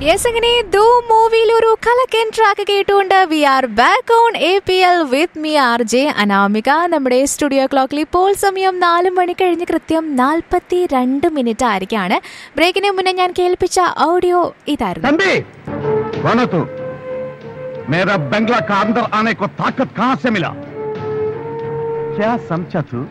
yes അങ്ങനെ ദോ മൂവിയിൽ ഒരു കലക്കൻ ട്രാക്ക് കേട്ടുകൊണ്ട് we are back on A P L with me R J Anamika നമ്മുടെ സ്റ്റുഡിയോ ക്ലോക്കിൽ ഇപ്പോൾ സമയം നാല് മണി കഴിഞ്ഞ് കൃത്യം നാൽപ്പത്തി രണ്ട് മിനിറ്റ് ആയിരിക്കാണ് ബ്രേക്കിന് മുന്നേ ഞാൻ കേൾപ്പിച്ച ഓഡിയോ ഇതായിരുന്നു तंबी कौन हो तू मेरा बंगला का अंदर आने को ताकत कहां से मिला क्या समझा तू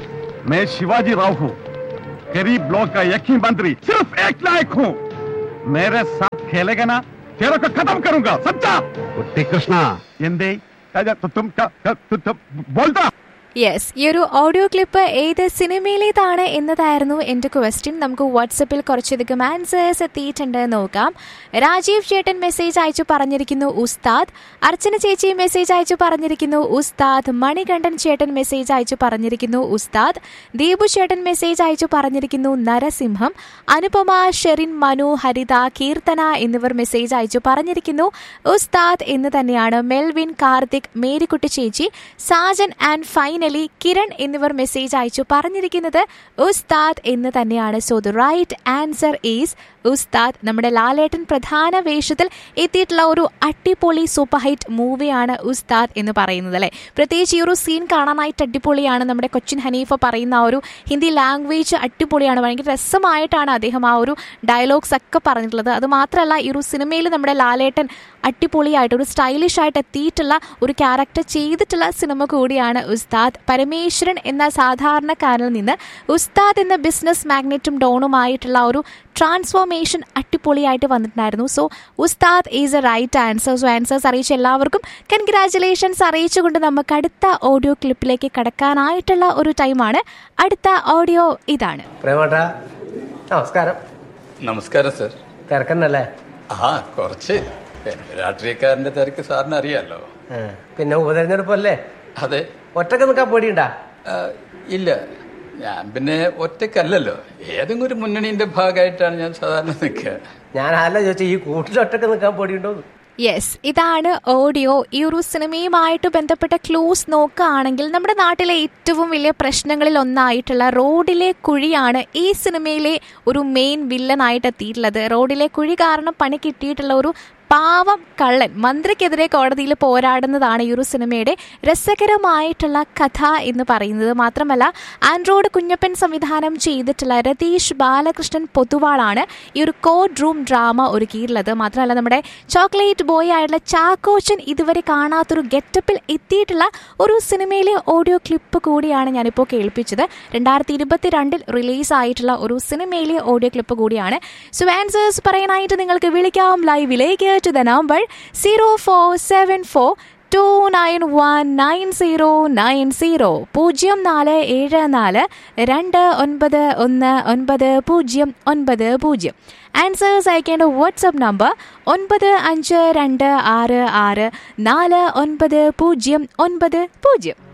मैं शिवाजी राव हूँ गरीब ब्लॉक का एक ही मंत्री सिर्फ एक लायक हूँ मेरे साथ खेलेगा ना तेरे को खत्म करूंगा समझा കുട്ടി കൃഷ്ണ എന്തേ അല്ല, തു- തും ക- ക- തു- തു- ബോൾതാ യെസ് ഈ ഒരു ഓഡിയോ ക്ലിപ്പ് ഏത് സിനിമയിലേതാണ് എന്നതായിരുന്നു എൻ്റെ ക്വസ്റ്റ്യൻ നമുക്ക് വാട്സപ്പിൽ കുറച്ചധികം ആൻസേഴ്സ് എത്തിയിട്ടുണ്ട് നോക്കാം രാജീവ് ചേട്ടൻ മെസ്സേജ് അയച്ചു പറഞ്ഞിരിക്കുന്നു ഉസ്താദ് അർച്ചന ചേച്ചി മെസ്സേജ് അയച്ചു പറഞ്ഞിരിക്കുന്നു ഉസ്താദ് മണികണ്ഠൻ ചേട്ടൻ മെസ്സേജ് അയച്ചു പറഞ്ഞിരിക്കുന്നു ഉസ്താദ് ദീപു ചേട്ടൻ മെസ്സേജ് അയച്ചു പറഞ്ഞിരിക്കുന്നു നരസിംഹം അനുപമ ഷെറിൻ മനു ഹരിത കീർത്തന എന്നിവർ മെസ്സേജ് അയച്ചു പറഞ്ഞിരിക്കുന്നു ഉസ്താദ് എന്ന് തന്നെയാണ് മെൽവിൻ കാർത്തിക് മേരിക്കുട്ടി ചേച്ചി സാജൻ ആൻഡ് ഫൈനലി കിരൺ എന്നിവർ മെസ്സേജ് അയച്ചു പറഞ്ഞിരിക്കുന്നത് ഉസ്താദ് എന്ന് തന്നെയാണ് so the right answer is Ustad നമ്മുടെ ലാലേട്ടൻ പ്രധാന വേഷത്തിൽ എത്തിയിട്ടുള്ള ഒരു അടിപൊളി സൂപ്പർ ഹൈറ്റ് മൂവിയാണ് ഉസ്താദ് എന്ന് പറയുന്നത് അല്ലേ പ്രത്യേകിച്ച് ഈ ഒരു സീൻ കാണാനായിട്ട് അടിപൊളിയാണ് നമ്മുടെ കൊച്ചിൻ ഹനീഫ പറയുന്ന ആ ഒരു ഹിന്ദി ലാംഗ്വേജ് അടിപൊളിയാണ് ഭയങ്കര രസമായിട്ടാണ് അദ്ദേഹം ആ ഒരു ഡയലോഗ്സ് ഒക്കെ പറഞ്ഞിട്ടുള്ളത് അത് മാത്രമല്ല ഈ ഒരു സിനിമയിൽ നമ്മുടെ ലാലേട്ടൻ അടിപൊളിയായിട്ട് ഒരു സ്റ്റൈലിഷ് ആയിട്ട് എത്തിയിട്ടുള്ള ഒരു ക്യാരക്ടർ ചെയ്തിട്ടുള്ള സിനിമ കൂടിയാണ് ഉസ്താദ് പരമേശ്വരൻ എന്ന സാധാരണക്കാരനിൽ നിന്ന് ഉസ്താദ് എന്ന ബിസിനസ് മാഗ്നറ്റും ഡോണുമായിട്ടുള്ള ഒരു ട്രാൻസ്ഫോർമേഷൻ അടിപൊളിയായിട്ട് വന്നിട്ടുണ്ടായിരുന്നു so Ustad is a right answer so answers അറിയിച്ച എല്ലാവർക്കും കൺഗ്രാറ്റുലേഷൻസ് അറിയിച്ചുകൊണ്ട് നമുക്ക് അടുത്ത ഓഡിയോ ക്ലിപ്പിലേക്ക് കടക്കാനായിട്ടുള്ള ഒരു ടൈമാണ് അടുത്ത ഓഡിയോ ഇതാണ് പ്രേമേട്ടാ നമസ്കാരം നമസ്കാരം സർ തിരക്കന്നല്ലേ ആ കുറച്ച് രാഷ്ട്രീയക്കാരന്റെ തിരക്ക് സാറിന് അറിയാലോ ആ, പിന്നെ ഉപതെരഞ്ഞെടുപ്പല്ലേ അതെ ഒറ്റക്ക് നിൽക്കാൻ പേടിയുണ്ടാ ആ, ഇല്ല ഞാൻ പിന്നെ ഒറ്റക്കല്ലല്ലോ ഏതെങ്കിലും ഒരു മുന്നണിന്റെ ഭാഗമായിട്ടാണ് ഞാൻ സാധാരണ നിൽക്കുക ഞാൻ ആരല്ല ചോദിച്ചാൽ ഈ കൂട്ടിൽ ഒറ്റക്ക് നിൽക്കാൻ പേടിയുണ്ടോ യെസ് ഇതാണ് ഓഡിയോ ഈ ഒരു സിനിമയുമായിട്ട് ബന്ധപ്പെട്ട ക്ലൂസ് നോക്കുകയാണെങ്കിൽ നമ്മുടെ നാട്ടിലെ ഏറ്റവും വലിയ പ്രശ്നങ്ങളിൽ ഒന്നായിട്ടുള്ള റോഡിലെ കുഴിയാണ് ഈ സിനിമയിലെ ഒരു മെയിൻ വില്ലനായിട്ട് എത്തിയിട്ടുള്ളത് റോഡിലെ കുഴി കാരണം പണി കിട്ടിയിട്ടുള്ള ഒരു പാവം കള്ളൻ മന്ത്രിക്കെതിരെ കോടതിയിൽ പോരാടുന്നതാണ് ഈ ഒരു സിനിമയുടെ രസകരമായിട്ടുള്ള കഥ എന്ന് പറയുന്നത് മാത്രമല്ല ആൻഡ്രോയിഡ് കുഞ്ഞപ്പൻ സംവിധാനം ചെയ്തിട്ടുള്ള രതീഷ് ബാലകൃഷ്ണൻ പൊതുവാളാണ് ഈ ഒരു കോഡ് റൂം ഡ്രാമ ഒരുക്കിയിട്ടുള്ളത് മാത്രമല്ല നമ്മുടെ ചോക്ലേറ്റ് ബോയ് ആയിട്ടുള്ള ചാക്കോച്ചൻ ഇതുവരെ കാണാത്തൊരു ഗെറ്റപ്പിൽ എത്തിയിട്ടുള്ള ഒരു സിനിമയിലെ ഓഡിയോ ക്ലിപ്പ് കൂടിയാണ് ഞാനിപ്പോൾ കേൾപ്പിച്ചത് രണ്ടായിരത്തി ഇരുപത്തിരണ്ടിൽ റിലീസായിട്ടുള്ള ഒരു സിനിമയിലെ ഓഡിയോ ക്ലിപ്പ് കൂടിയാണ് സോ ആൻസേഴ്സ് പറയാനായിട്ട് നിങ്ങൾക്ക് വിളിക്കാം ലൈവിലേക്ക് to the number zero four seven four two nine one nine zero nine zero പൂജ്യം നാല് ഏഴ് നാല് രണ്ട് ഒൻപത് ഒന്ന് ഒൻപത് പൂജ്യം ഒൻപത് പൂജ്യം ആൻസേഴ്സ് അയക്കേണ്ട വാട്സപ്പ് നമ്പർ ഒൻപത് അഞ്ച് രണ്ട് ആറ് ആറ് നാല് ഒൻപത് പൂജ്യം ഒൻപത് പൂജ്യം